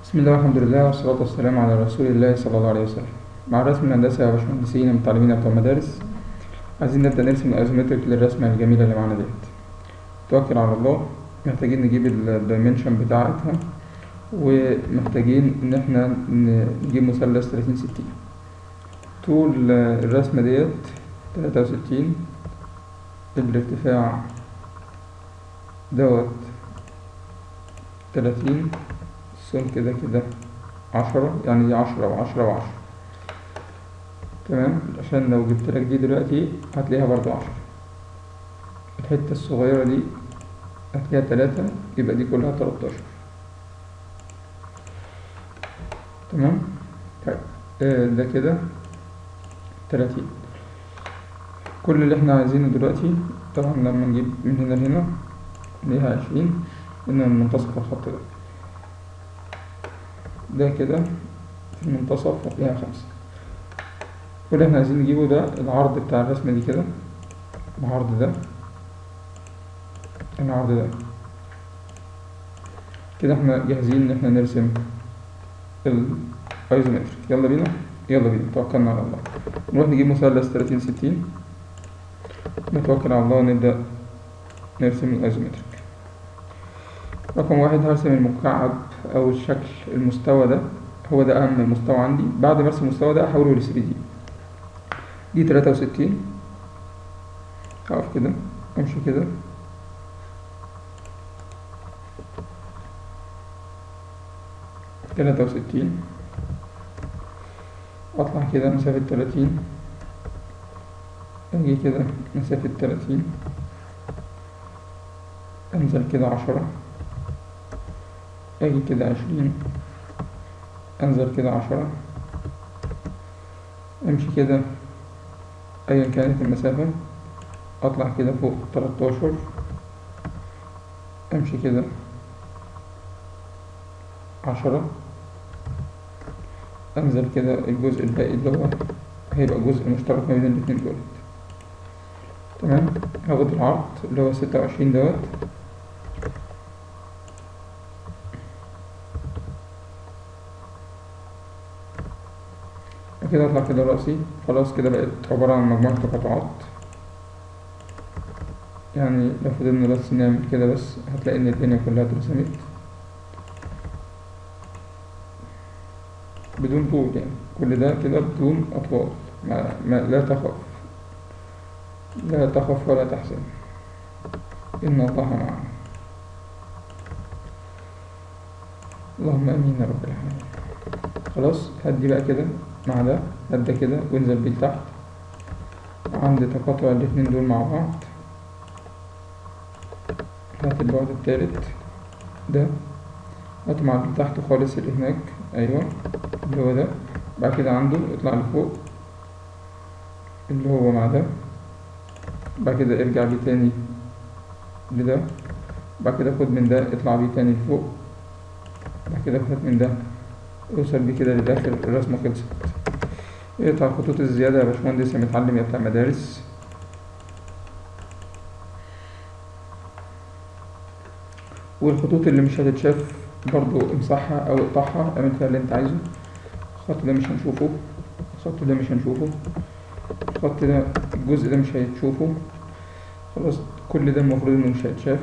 بسم الله والحمد لله والصلاة والسلام على رسول الله صلى الله عليه وسلم مع الرسم الهندسي يا باشمهندسين المتعلمين بتوع المدارس عايزين نبدأ نرسم الأيزومتريك للرسمة الجميلة اللي معانا ديت توكل على الله محتاجين نجيب الدايمنشن بتاعتها ومحتاجين إن احنا نجيب مثلث تلاتين ستين طول الرسمة ديت تلاتة وستين الارتفاع دوت تلاتين السم كده كده عشرة يعني دي عشرة وعشرة وعشرة تمام عشان لو جبتلك دي دلوقتي هتلاقيها برضو عشرة الحتة الصغيرة دي هتلاقيها تلاتة يبقى دي كلها تلاتاشر تمام طيب آه ده كده تلاتين كل اللي احنا عايزينه دلوقتي طبعا لما نجيب من هنا لهنا ليها عشرين من منتصف الخط ده ده كده في المنتصف هتلاقيها خمسة كل اللي احنا عايزين نجيبه ده العرض بتاع الرسمة دي كده العرض ده العرض ده كده احنا جاهزين ان احنا نرسم الايزومتريك يلا بينا يلا بينا توكلنا على الله نروح نجيب مثلث تلاتين ستين نتوكل على الله ونبدأ نرسم الايزومتريك رقم واحد هرسم المكعب أو الشكل المستوى ده هو ده أهم مستوى عندي بعد ما أرسم المستوى ده أحوله ل 3 دي دي تلاتة وستين هقف كده أمشي كده تلاتة وستين أطلع كده مسافة تلاتين أجي كده مسافة تلاتين أنزل كده عشرة أجي كده عشرين أنزل كده عشرة أمشي كده أيا كانت المسافة أطلع كده فوق تلاتاشر أمشي كده عشرة أنزل كده الجزء الباقي اللي هو هيبقى جزء مشترك ما بين الاتنين دول تمام هاخد العرض اللي هو ستة وعشرين دوت كده اطلع كده راسي خلاص كده بقت عبارة عن مجموعة تقاطعات يعني لو فضلنا بس نعمل كده بس هتلاقي ان الدنيا كلها اترسمت بدون طول يعني كل ده كده بدون أطوال ما, ما لا تخف لا تخف ولا تحزن إن الله معنا اللهم آمين يا رب العالمين خلاص هدي بقى كده مع ده هدى كده وانزل بيه لتحت عند تقاطع الاتنين دول مع بعض هات البعد التالت ده هات مع اللي تحت خالص اللي هناك ايوه اللي هو ده بعد كده عنده اطلع لفوق اللي هو مع ده بعد كده ارجع بيه تاني لده بعد كده خد من ده اطلع بيه تاني لفوق بعد كده خد من ده اوصل بيه كده للآخر الرسمة خلصت اقطع الخطوط الزيادة يا باشمهندس يا متعلم يا بتاع مدارس والخطوط اللي مش هتتشاف برضو امسحها او اقطعها اعمل فيها اللي انت عايزه الخط ده مش هنشوفه الخط ده مش هنشوفه الخط ده الجزء ده مش هيتشوفه خلاص كل ده المفروض انه مش هيتشاف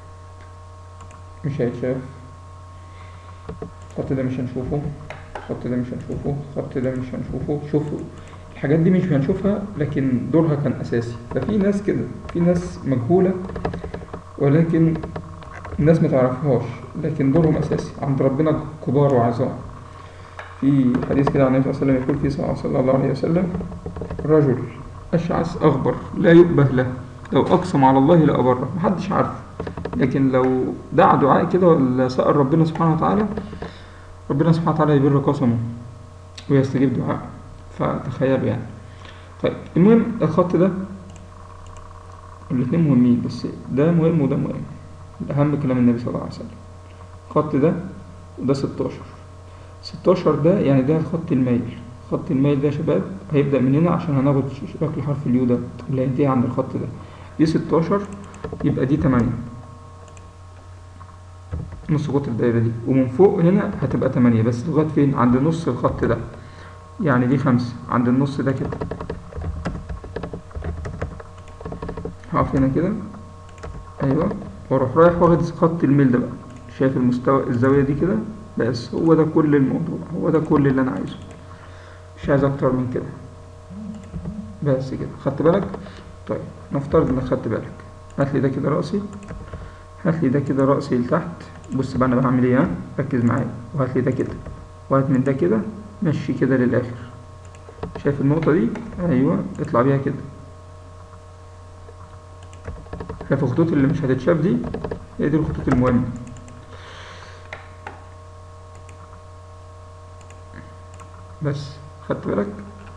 مش هيتشاف الخط ده مش هنشوفه الخط ده مش هنشوفه الخط ده مش هنشوفه شوفوا الحاجات دي مش هنشوفها لكن دورها كان أساسي ففي ناس كده في ناس مجهولة ولكن الناس ما تعرفهاش لكن دورهم أساسي عند ربنا كبار وعظام في حديث كده عن النبي صلى الله عليه وسلم يقول فيه صلى الله عليه وسلم رجل أشعث أغبر لا يؤبه له لو أقسم على الله لأبره محدش عارفه لكن لو دعا دعاء كده ولا سأل ربنا سبحانه وتعالى ربنا سبحانه وتعالى يبر قسمه ويستجيب دعاء فتخيلوا يعني طيب المهم الخط ده الاتنين مهمين بس ده مهم وده مهم أهم كلام النبي صلى الله عليه وسلم الخط ده وده ستاشر ستاشر ده يعني ده خط الميل خط الميل ده يا شباب هيبدأ من هنا عشان هناخد شكل حرف اليو ده اللي هينتهي عند الخط ده دي ستاشر يبقى دي تمانية نص قطر الدايرة دي ومن فوق هنا هتبقى تمانية بس لغاية فين عند نص الخط ده يعني دي خمسة عند النص ده كده هقف هنا كده ايوه واروح رايح واخد خط الميل ده بقى شايف المستوى الزاوية دي كده بس هو ده كل الموضوع هو ده كل اللي انا عايزه مش عايز اكتر من كده بس كده خدت بالك طيب نفترض انك خدت بالك هات لي ده كده راسي هات لي ده كده راسي لتحت بص بقى انا بعمل ايه ها ركز معايا وهات لي ده كده وهات من ده كده مشي كده للاخر شايف النقطة دي ايوه اطلع بيها كده شايف الخطوط اللي مش هتتشاف دي هي دي الخطوط المهمة بس خدت بالك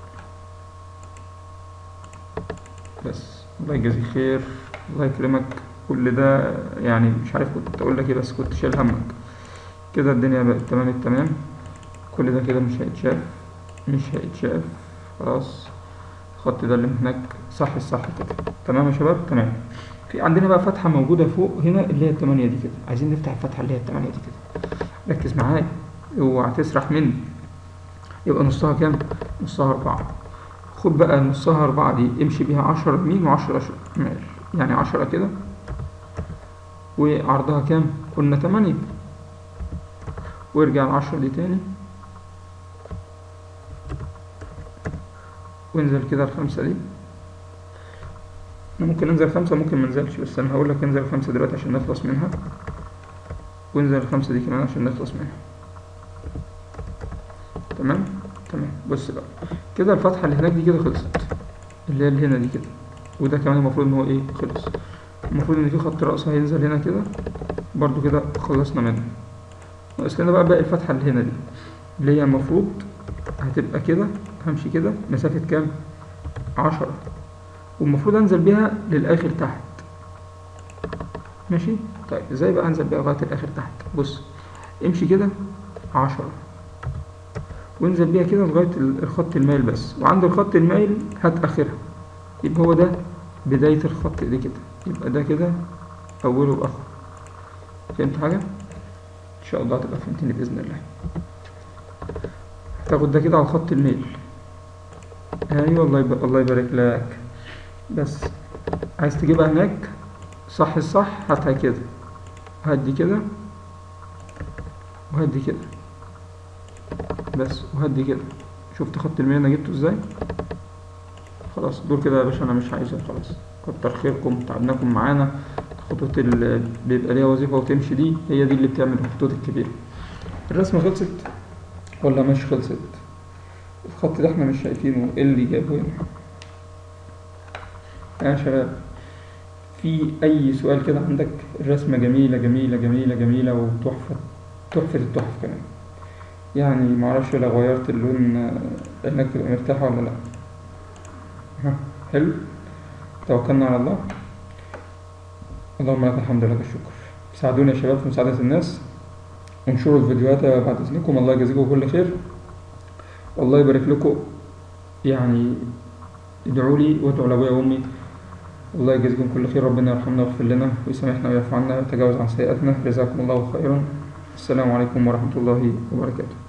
بس الله يجازيك خير الله يكرمك كل ده يعني مش عارف كنت اقول لك ايه بس كنت شايل همك كده الدنيا بقت تمام التمام كل ده كده مش هيتشاف مش هيتشاف خلاص الخط ده اللي من هناك صح الصح كده تمام يا شباب تمام في عندنا بقى فتحة موجودة فوق هنا اللي هي التمانية دي كده عايزين نفتح الفتحة اللي هي التمانية دي كده ركز معايا اوعى تسرح مني يبقى نصها كام؟ نصها أربعة خد بقى نصها أربعة دي امشي بيها عشرة يمين وعشرة شمال يعني عشرة كده وعرضها كام؟ قلنا تمانية وارجع العشرة دي تاني وانزل كده الخمسة دي أنا ممكن انزل خمسة ممكن منزلش بس انا هقول لك انزل الخمسة دلوقتي عشان نخلص منها وانزل الخمسة دي كمان عشان نخلص منها تمام تمام بص بقى كده الفتحة اللي هناك دي كده خلصت اللي هي اللي هنا دي كده وده كمان المفروض ان هو ايه خلص المفروض ان في خط رأس هينزل هنا كده برضو كده خلصنا منه ناقص لنا بقى باقي الفتحة اللي هنا دي اللي هي المفروض هتبقى كده همشي كده مسافة كام عشرة والمفروض انزل بيها للاخر تحت ماشي طيب ازاي بقى انزل بيها لغاية الاخر تحت بص امشي كده عشرة وانزل بيها كده لغاية الخط المايل بس وعند الخط المايل هات اخرها يبقى هو ده بداية الخط دي كده يبقى ده كده اوله واخره فهمت حاجة؟ ان شاء الله تبقى فهمتني باذن الله تاخد ده كده على خط الميل ايوه الله يبارك الله يبارك لك بس عايز تجيبها هناك صح الصح هاتها كده هدي كده وهدي كده بس وهدي كده شفت خط الميل انا جبته ازاي خلاص دول كده يا باشا انا مش عايزهم خلاص كتر خيركم تعبناكم معانا الخطوط اللي بيبقى ليها وظيفة وتمشي دي هي دي اللي بتعمل الخطوط الكبيرة الرسمة خلصت ولا مش خلصت الخط ده احنا مش شايفينه ايه اللي جابه هنا يا شباب في اي سؤال كده عندك الرسمة جميلة جميلة جميلة جميلة وتحفة تحفة التحف كمان يعني معرفش لو غيرت اللون انك تبقى مرتاحة ولا لا ها حلو توكلنا على الله اللهم لك الحمد لك الشكر ساعدوني يا شباب في مساعدة الناس انشروا الفيديوهات بعد اذنكم الله يجازيكم كل خير والله يبارك لكم يعني ادعوا لي وادعوا لابويا وامي الله يجازيكم كل خير ربنا يرحمنا ويغفر لنا ويسامحنا ويعفو عنا ويتجاوز عن سيئاتنا جزاكم الله خيرا السلام عليكم ورحمة الله وبركاته